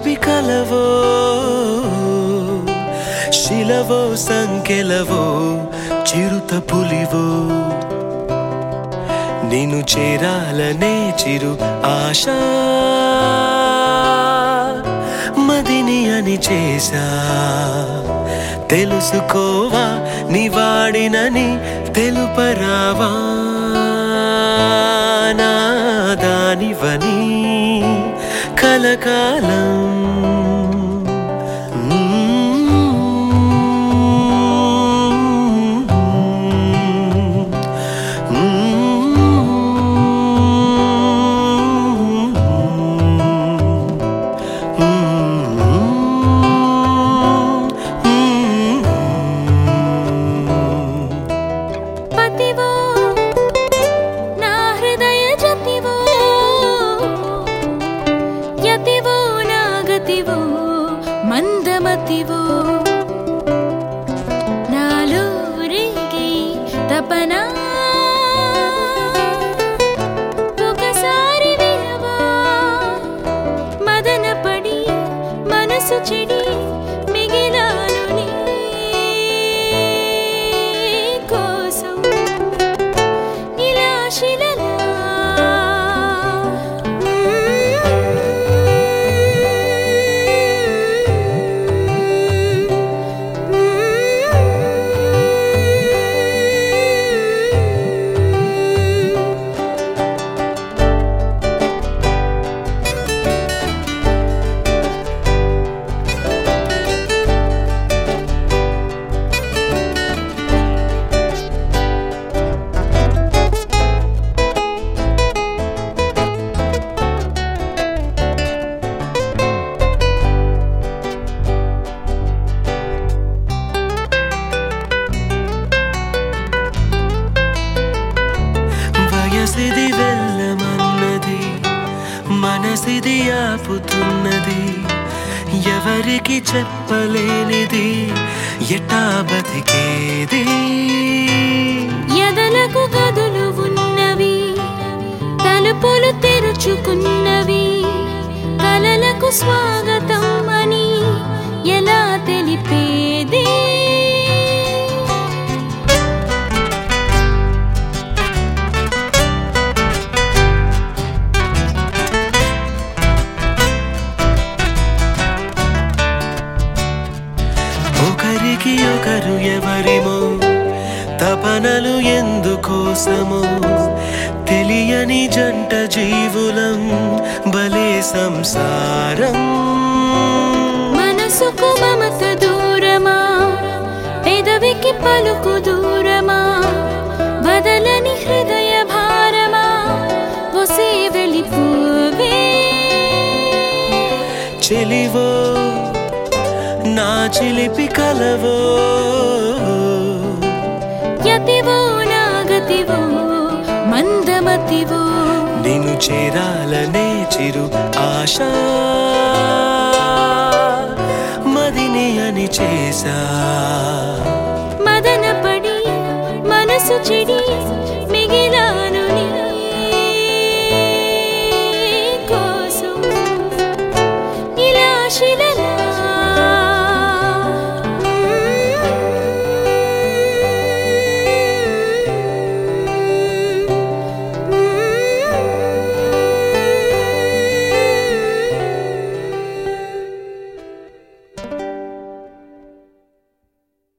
చిలిపి కలవో శిలవో సంకెలవో చిరుత పులివో నిన్ను చేరాలనే చిరు ఆశ మదిని అని చేశా తెలుసుకోవా నివాడినని తెలుపరావా నా దానివని కలకాలం పతివో నా హృదయ జతివో యతివో నా గతివో మందమతివో నాలో రేగే తపనా ఒకసారి వినవా మదన పడి మనసు చెడి మిగిలాను నీ కోసం ఇలా శిలలా వయసిది వెళ్ళమన్నది మనసిది ఆపుతున్నది ఎవరికి చెప్పలేనిది ఎటా బతికేది ఎదలకు గదులు ఉన్నవి తలుపులు తెరుచుకున్నవి కలలకు స్వాగతం అని ఎలా తెలిపేది ఒకరికి ఒకరు ఎవరిమో తపనలు ఎందుకోసమో తెలియని జంట జీవులం భలే సంసారం మనసుకు మమత దూరమా పెదవికి పలుకు దూరమా బదలని హృదయ భారమా ఒసే వెళ్ళిపోవే చెలివో నా చిలిపి కలవో యతివో నా గతివో మందమతివో నిన్ను చేరాలనే చిరు ఆశ మదిని అని చేశా